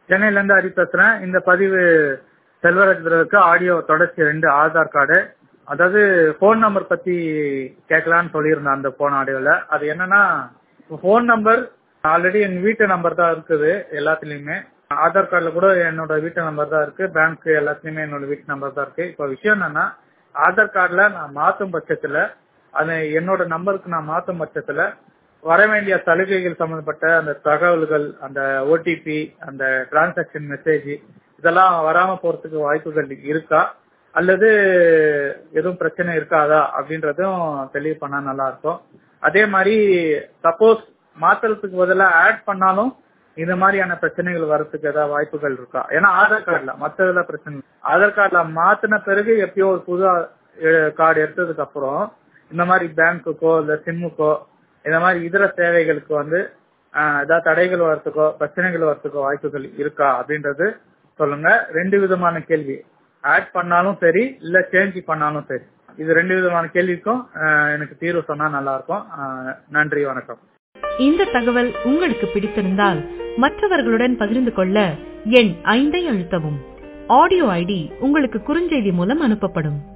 சென்னையில இருந்து ஹரி பேசுறேன் இந்த பதிவு செல்வராஜ் ஆடியோ தொடர்ச்சி ரெண்டு ஆதார் கார்டு அதாவது ஃபோன் நம்பர் பத்தி கேட்கலான்னு சொல்லியிருந்தேன் அந்த போன் ஆடியோல அது என்னன்னா ஃபோன் நம்பர் ஆல்ரெடி எங்க வீட்டு நம்பர் தான் இருக்குது எல்லாத்துலயுமே ஆதார் கார்டுல கூட என்னோட வீட்டு நம்பர் தான் இருக்கு பேங்க் எல்லாத்துலயுமே என்னோட வீட்டு நம்பர் தான் இருக்கு இப்போ விஷயம் என்னன்னா ஆதார் கார்டுல நான் மாத்தும் பட்சத்துல அது என்னோட நம்பருக்கு நான் மாத்தும் பட்சத்துல வர வேண்டிய சலுகைகள் சம்பந்தப்பட்ட அந்த தகவல்கள் அந்த ஓடிபி அந்த டிரான்சாக்சன் மெசேஜ் இதெல்லாம் வராம போறதுக்கு வாய்ப்புகள் இருக்கா அல்லது எதுவும் பிரச்சனை இருக்காதா அப்படின்றதும் தெளிவு பண்ணா நல்லா இருக்கும் அதே மாதிரி சப்போஸ் மாத்துறதுக்கு பதிலாக ஆட் பண்ணாலும் இந்த மாதிரியான பிரச்சனைகள் வரதுக்கு ஏதாவது வாய்ப்புகள் இருக்கா ஏன்னா ஆதார் கார்டுல மத்ததுல பிரச்சனை ஆதார் கார்டுல மாத்தின பிறகு எப்பயோ ஒரு புது கார்டு எடுத்ததுக்கு அப்புறம் இந்த மாதிரி பேங்க்குக்கோ இல்ல சிம்முக்கோ இந்த மாதிரி இதர சேவைகளுக்கு வந்து ஏதாவது தடைகள் வரத்துக்கோ பிரச்சனைகள் வரத்துக்கோ வாய்ப்புகள் இருக்கா அப்படின்றது சொல்லுங்க ரெண்டு விதமான கேள்வி ஆட் பண்ணாலும் சரி இல்ல சேஞ்ச் பண்ணாலும் சரி இது ரெண்டு விதமான கேள்விக்கும் எனக்கு தீர்வு சொன்னா நல்லா இருக்கும் நன்றி வணக்கம் இந்த தகவல் உங்களுக்கு பிடித்திருந்தால் மற்றவர்களுடன் பகிர்ந்து கொள்ள எண் ஐந்தை அழுத்தவும் ஆடியோ ஐடி உங்களுக்கு குறுஞ்செய்தி மூலம் அனுப்பப்படும்